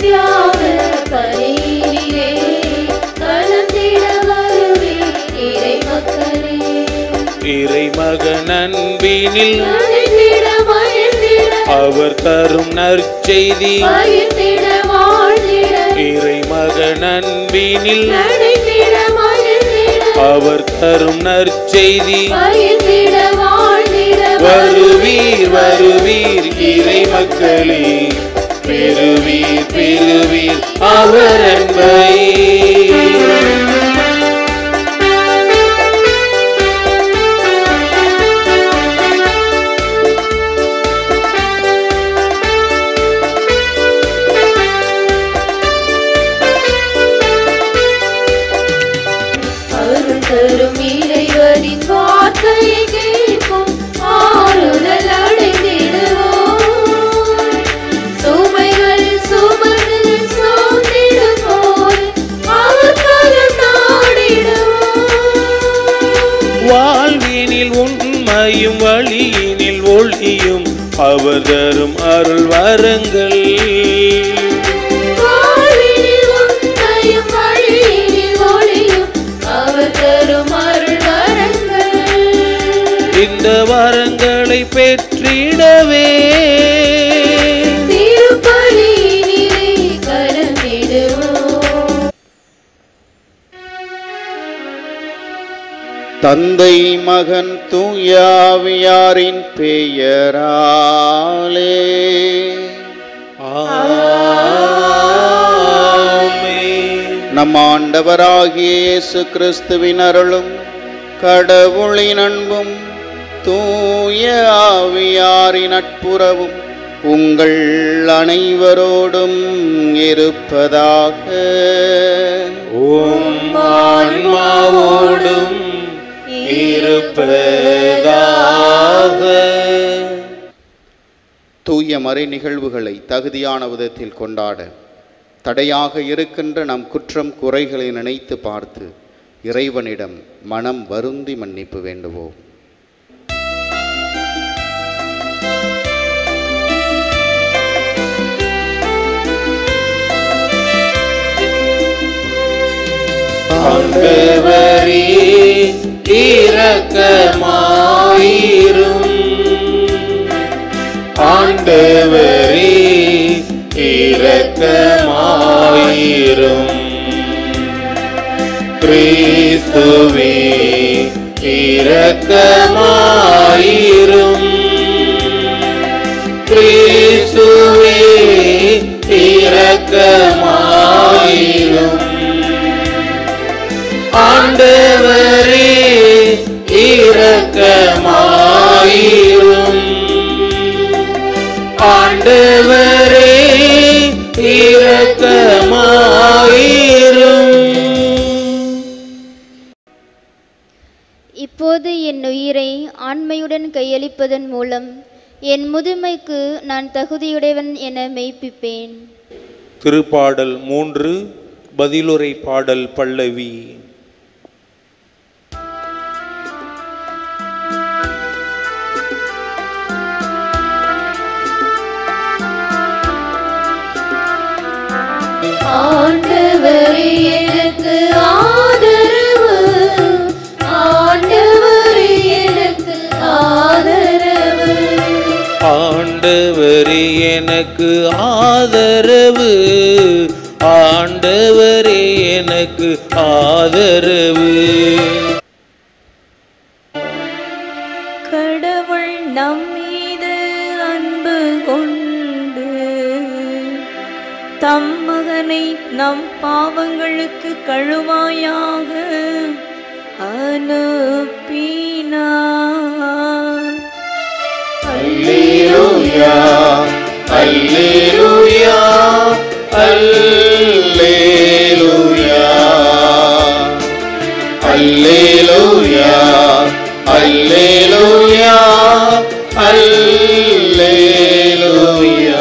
தியாக பலியிலே கலந்திட வருவே இறை மக்களே இறைமகன் அன்பினில் நனைந்திட மகிழ்ந்திட அவர் தரும் நற்செய்தி பகிர்ந்திட வாழ்ந்திட இறைமகன் அன்பினில் நனைந்திட மகிழ்ந்திட அவர் தரும் நற்செய்தி பகிர்ந்திட வாழ்ந்திட வருவீர் வருவீர் இறை மக்களே பெறுவீர் பெறுவீர் அவர் அன்பை அருள் தரும் இறைவனின் வார்த்தையை கேட்போம் ஆறுதல் அடைந்திடுவோம் சுமைகள் சுமந்து சோர்ந்திடுவோர் அவர் கரம் நாடிடுவோம் வாழ்வினில் உண்மையும் வழியினில் ஒளியும் அவர் தரும் அருள் வரங்கள் வாழ்வினில் உண்மையும் வழியினில் ஒளியும் அவர் தரும் அருள் வரங்கள் இந்த வரங்களை பெற்றிடவே திருப்பலியினிலே கலந்திடுவோம் தந்தை மகன் தூயாவியாரின் பெயராலே ஆமென். நம் ஆண்டவராகிய இயேசு கிறிஸ்துவின் அருளும் கடவுளின் அன்பும் தூய ஆவியாரின் நட்புறவும் உங்கள் அனைவரோடும் இருப்பதாக உம் ஆன்மாவோடும் இருப்பதாக தூய மறை நிகழ்வுகளை தகுதியான விதத்தில் கொண்டாட தடையாக இருக்கின்ற நம் குற்றம் குறைகளை நினைத்து பார்த்து இறைவனிடம் மனம் வருந்தி மன்னிப்பு வேண்டுவோம் ஆண்டவரே இரக்கமாயிரும் ஆண்டவரே இரக்கமாயிரும் கிறிஸ்துவே இரக்கமாயிரும் கிறிஸ்துவே இரக்கமாயிரும் ஆண்டவரே இரக்கமாயிரும் ஆண்டவரே இரக்கமாயிரும் இப்போது என் உயிரை ஆண்மையுடன் கையளிப்பதன் மூலம் என் முதுமைக்கு நான் தகுதியுடையவன் என மெய்ப்பிப்பேன் திருப்பாடல் மூன்று பதிலுரை பாடல் பல்லவி ஆண்டவரே எனக்கு ஆதரவு ஆண்டவரே எனக்கு ஆதரவு ஆண்டவரே எனக்கு ஆதரவு ஆண்டவரே எனக்கு ஆதரவு கடவுள் நம்மீது அன்பு கொண்டு தம் மகனை நம் பாவங்களுக்கு கழுவாயாக அனுப்பினார் அல்லேலூயா அல்லேலூயா அல்லேலூயா அல்லேலூயா அல்லேலூயா அல்லேலூயா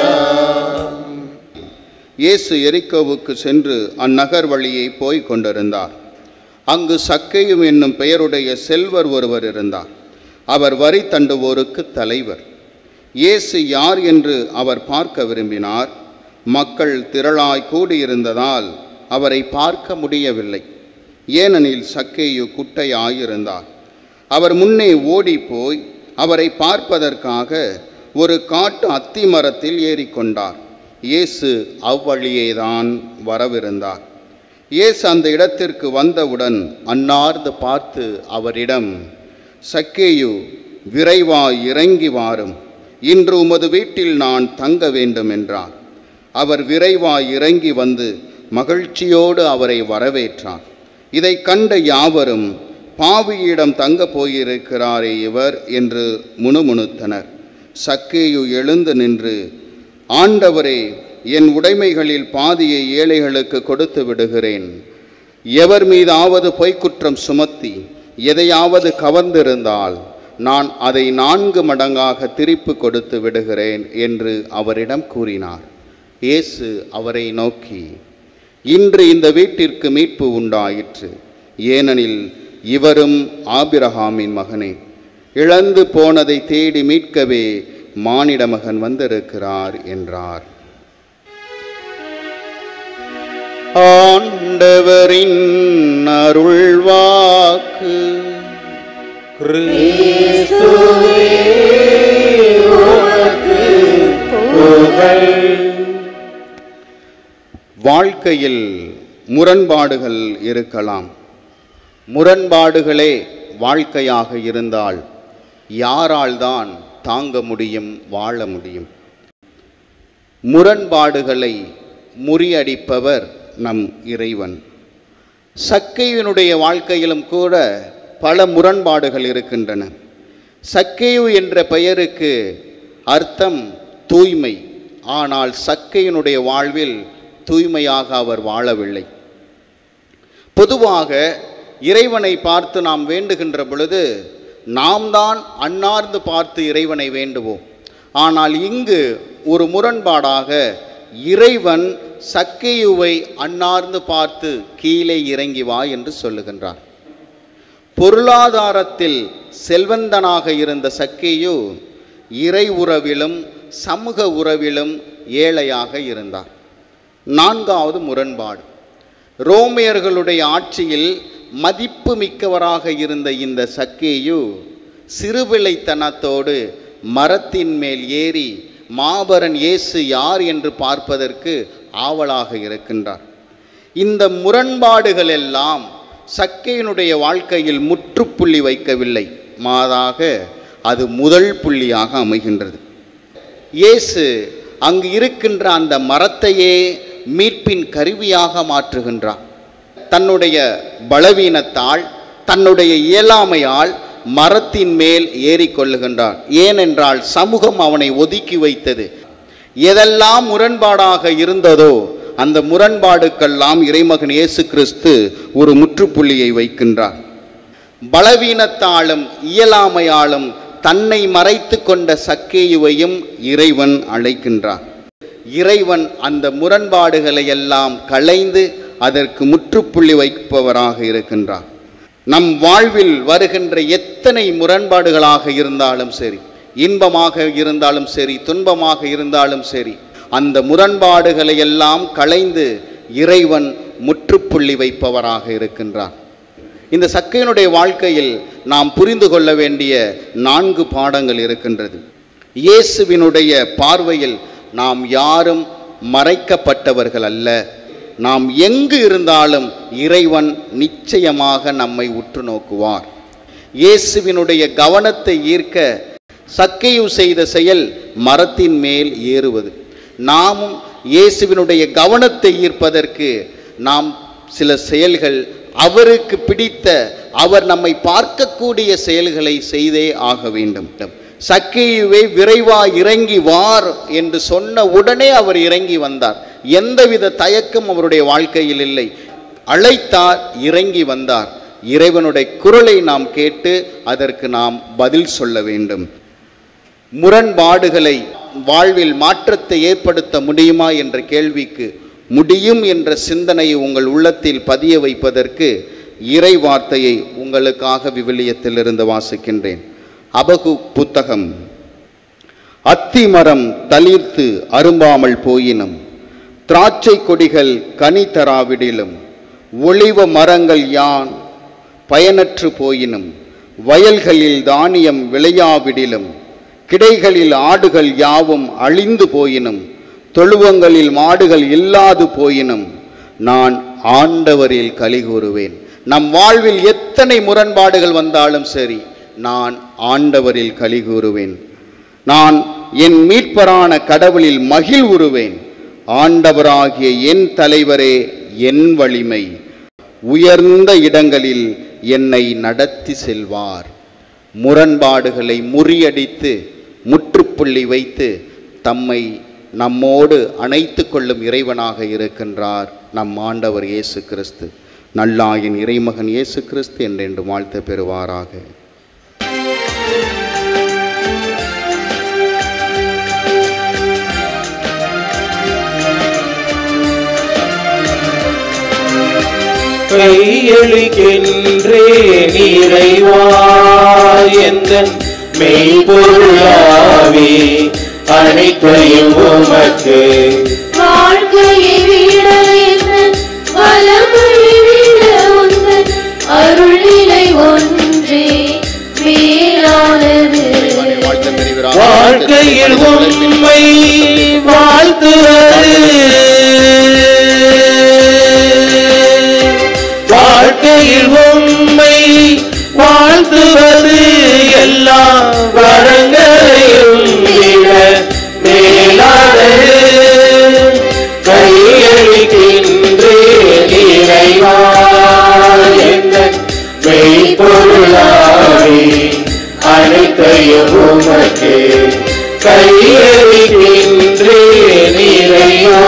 இயேசு எரிக்கோவுக்கு சென்று அந்நகர் வழியே போய்க் கொண்டிருந்தார் அங்கு சக்கையும் என்னும் பெயருடைய செல்வர் ஒருவர் இருந்தார் அவர் வரி தண்டுவோருக்கு தலைவர் இயேசு யார் என்று அவர் பார்க்க விரும்பினார் மக்கள் திரளாய் கூடியிருந்ததால் அவரை பார்க்க முடியவில்லை ஏனெனில் சக்கேயு குட்டையாயிருந்தார் அவர் முன்னே ஓடிப்போய் அவரை பார்ப்பதற்காக ஒரு காட்டு அத்தி மரத்தில் ஏறிக்கொண்டார் இயேசு அவ்வழியேதான் வரவிருந்தார் இயேசு அந்த இடத்திற்கு வந்தவுடன் அன்னார்ந்து பார்த்து அவரிடம் சக்கேயு விரைவாய் இறங்கி வாரும் இன்று உமது வீட்டில் நான் தங்க வேண்டும் என்றார் அவர் விரைவாய் இறங்கி வந்து மகிழ்ச்சியோடு அவரை வரவேற்றார் இதை கண்ட யாவரும் பாவியிடம் தங்க போயிருக்கிறாரே இவர் என்று முணுமுணுத்தனர் சக்கேயு எழுந்து நின்று ஆண்டவரே என் உடைமைகளில் பாதியை ஏழைகளுக்கு கொடுத்து விடுகிறேன் எவர் மீதாவது பொய்க்குற்றம் சுமத்தி எதையாவது கவர்ந்திருந்தால் நான் அதை நான்கு மடங்காக திருப்பி கொடுத்து விடுகிறேன் என்று அவரிடம் கூறினார் இயேசு அவரை நோக்கி இன்று இந்த வீட்டிற்கு மீட்பு உண்டாயிற்று ஏனெனில் இவரும் ஆபிரகாமின் மகனே இழந்து போனதை தேடி மீட்கவே மானிட மகன் வந்திருக்கிறார் என்றார் ஆண்டவரின் அருள்வாக்கு வாழ்க்கையில் முரண்பாடுகள் இருக்கலாம் முரண்பாடுகளே வாழ்க்கையாக இருந்தால் யாரால் தான் தாங்க முடியும் வாழ முடியும் முரண்பாடுகளை முறியடிப்பவர் நம் இறைவன் சக்கையினுடைய வாழ்க்கையிலும் கூட பல முரண்பாடுகள் இருக்கின்றன சக்கையு என்ற பெயருக்கு அர்த்தம் தூய்மை ஆனால் சக்கையினுடைய வாழ்வில் தூய்மையாக அவர் வாழவில்லை பொதுவாக இறைவனை பார்த்து நாம் வேண்டுகின்ற பொழுது நாம் தான் அன்னார்ந்து பார்த்து இறைவனை வேண்டுவோம் ஆனால் இங்கு ஒரு முரண்பாடாக இறைவன் சக்கையுவை அன்னார்ந்து பார்த்து கீழே இறங்கி வா என்று சொல்லுகின்றார் பொருளாதாரத்தில் செல்வந்தனாக இருந்த சக்கேயு இறை உறவிலும் சமூக உறவிலும் ஏழையாக இருந்தார் நான்காவது முரண்பாடு ரோமியர்களுடைய ஆட்சியில் மதிப்பு மிக்கவராக இருந்த இந்த சக்கேயு சிறுபிள்ளைத்தனத்தோடு மரத்தின் மேல் ஏறி மாபரன் இயேசு யார் என்று பார்ப்பதற்கு ஆவலாக இருக்கின்றார் இந்த முரண்பாடுகள் எல்லாம் சக்கையினுடைய வாழ்க்கையில் முற்றுப்புள்ளி வைக்கவில்லை மாறாக அது முதல் புள்ளியாக அமைகின்றது இயேசு அங்கு இருக்கின்ற அந்த மரத்தையே மீட்பின் கருவியாக மாற்றுகின்றார் தன்னுடைய பலவீனத்தால் தன்னுடைய இயலாமையால் மரத்தின் மேல் ஏறிக்கொள்ளுகின்றார் ஏனென்றால் சமூகம் அவனை ஒதுக்கி வைத்தது எதெல்லாம் முரண்பாடாக இருந்ததோ அந்த முரண்பாடுக்கெல்லாம் இறைமகன் இயேசு கிறிஸ்து ஒரு முற்றுப்புள்ளியை வைக்கின்றார் பலவீனத்தாலும் இயலாமையாலும் தன்னை மறைத்து கொண்ட சக்கேயுவையும் இறைவன் அழைக்கின்றார் இறைவன் அந்த முரண்பாடுகளை எல்லாம் களைந்து அதற்கு முற்றுப்புள்ளி வைப்பவராக இருக்கின்றார் நம் வாழ்வில் வருகின்ற எத்தனை முரண்பாடுகளாக இருந்தாலும் சரி இன்பமாக இருந்தாலும் சரி துன்பமாக இருந்தாலும் சரி அந்த முரண்பாடுகளை எல்லாம் களைந்து இறைவன் முற்றுப்புள்ளி வைப்பவராக இருக்கின்றார் இந்த சக்கையனுடைய வாழ்க்கையில் நாம் புரிந்து கொள்ள வேண்டிய நான்கு பாடங்கள் இருக்கின்றது இயேசுவினுடைய பார்வையில் நாம் யாரும் மறைக்கப்பட்டவர்கள் அல்ல நாம் எங்கு இருந்தாலும் இறைவன் நிச்சயமாக நம்மை உற்று நோக்குவார் இயேசுவினுடைய கவனத்தை ஈர்க்க சக்கையு செய்த செயல் மரத்தின் மேல் ஏறுவது நாமும் இயேசுவினுடைய கவனத்தை ஈர்ப்பதற்கு நாம் சில செயல்கள் அவருக்கு பிடித்த அவர் நம்மை பார்க்கக்கூடிய செயல்களை செய்தே ஆக வேண்டும் சக்கையுவை விரைவா இறங்கி வார் என்று சொன்ன உடனே அவர் இறங்கி வந்தார் எந்தவித தயக்கம் அவருடைய வாழ்க்கையில் இல்லை அழைத்தார் இறங்கி வந்தார் இறைவனுடைய குரலை நாம் கேட்டு அதற்கு நாம் பதில் சொல்ல வேண்டும் முரண்பாடுகளை வாழ்வில் மாற்றத்தை ஏற்படுத்த முடியுமா என்ற கேள்விக்கு முடியும் என்ற சிந்தனையை உங்கள் உள்ளத்தில் பதிய வைப்பதற்கு இறை வார்த்தையை உங்களுக்காக விவிலியத்திலிருந்து வாசிக்கின்றேன் அபகு புத்தகம் அத்திமரம் தளிர்த்து அரும்பாமல் போயினும் திராட்சை கொடிகள் கனி தராவிடிலும் ஒளிவ மரங்கள் யான் பயனற்று போயினும் வயல்களில் தானியம் விளையாவிடிலும் கிடைகளில் ஆடுகள் யாவும் அழிந்து போயினும் தொழுவங்களில் மாடுகள் இல்லாது போயினும் நான் ஆண்டவரில் களி கூறுவேன் நம் வாழ்வில் எத்தனை முரண்பாடுகள் வந்தாலும் சரி நான் ஆண்டவரில் களி கூறுவேன் நான் என் மீட்பரான கடவுளில் மகிழ்வுறுவேன் ஆண்டவராகிய என் தலைவரே என் வலிமை உயர்ந்த இடங்களில் என்னை நடத்தி செல்வார் முரண்பாடுகளை முறியடித்து முற்றுப்புள்ளி வைத்து தம்மை நம்மோடு அணைத்து கொள்ளும் இறைவனாக இருக்கின்றார் நம் ஆண்டவர் இயேசு கிறிஸ்து நல்லாயின் இறைமகன் இயேசு கிறிஸ்து என்றென்று வாழ்த்து பெறுவாராக கையளிக்கின்றேன் இறைவா எந்தன் மெய்ப்பொருளாவே அனைத்தையும் உமக்கு வாழ்க்கையை விட எந்தன் வளமையை விட உந்தன் அருள்நிலை ஒன்றே மேலானது வாழ்த்து பெறுகிறார். வாழ்க்கையில் உண்மை வாழ்த்துவது வாழ்க்கையில் உண்மை வாழ்த்துவது எல்லா வரங்களையும் விட மேலானது கையளிக்கின்றேன் இறைவா எங்கள் மெய்ப்பொருளாவே அனைத்தையும் உமக்கு கையளிக்கின்றேன் இறைவா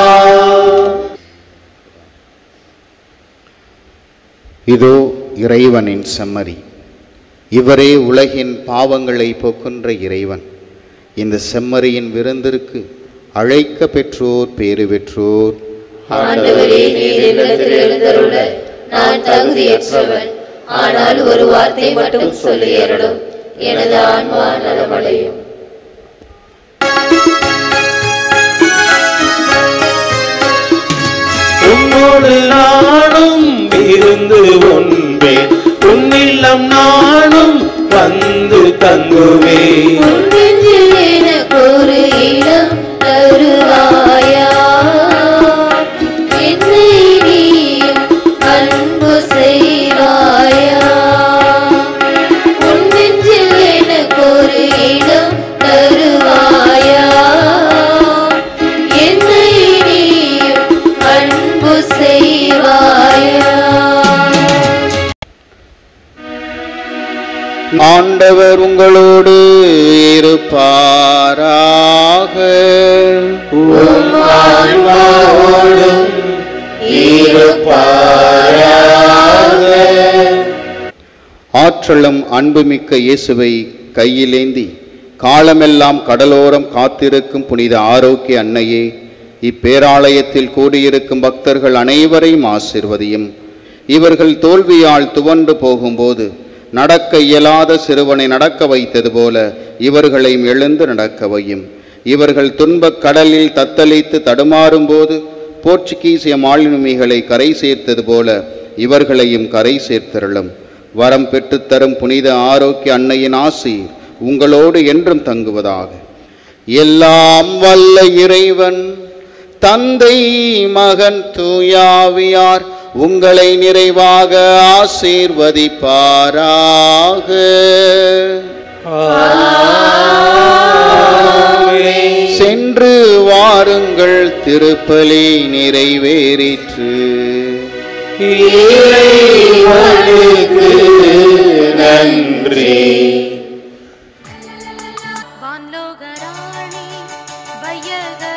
இதோ இறைவனின் செம்மறி இவரே உலகின் பாவங்களை போக்குன்ற இறைவன் இந்த செம்மறியின் விருந்திற்கு அழைக்க பெற்றோர் பேறு பெற்றோர் ஆண்டவரே நீர் என்னிடத்தில் எழுந்தருள நான் தகுதியற்றவன் ஆனால் ஒரு வார்த்தை மட்டும் சொல்லி அருளும் எனது ஆன்மா நலமடையும் உன்னோடு நானும் இருந்து உண்பேன் உன்னில்லம் நானும் வந்து தங்குவேன் உன் நெஞ்சில் எனக்கு ஒரு இடம் தருவாயா என்னை நீயும் அன்பு செய்வாயா உன் நெஞ்சில் எனக்கு ஒரு இடம் தருவாயா என்னை நீயும் அன்பு செய்வாயா ஆண்டவர் உங்களோடு இருப்பாராக ஆற்றலும் அன்புமிக்க இயேசுவை கையிலேந்தி காலமெல்லாம் கடலோரம் காத்திருக்கும் புனித ஆரோக்கிய அன்னையே இப்பேராலயத்தில் கூடியிருக்கும் பக்தர்கள் அனைவரையும் ஆசிர்வதியும் இவர்கள் தோல்வியால் துவண்டு போகும்போது நடக்க இயலாத சிறுவனை நடக்க வைத்தது போல இவர்களையும் எழுந்து நடக்க வையும் இவர்கள் துன்பக் கடலில் தத்தளித்து தடுமாறும்போது போர்ச்சுகீசிய மாலுமிகளை கரை சேர்த்தது போல இவர்களையும் கரை சேர்த்தருளும் வரம் பெற்றுத்தரும் புனித ஆரோக்கிய அன்னையின் ஆசி உங்களோடு என்றும் தங்குவதாக எல்லாம் வல்ல இறைவன் தந்தை மகன் தூயாவியார் உங்களை நிறைவாக ஆசீர்வதிப்பாராக சென்று வாருங்கள் திருப்பலி நிறைவேறிற்று இறைவனுக்கு நன்றி வான்லோகராணி வையக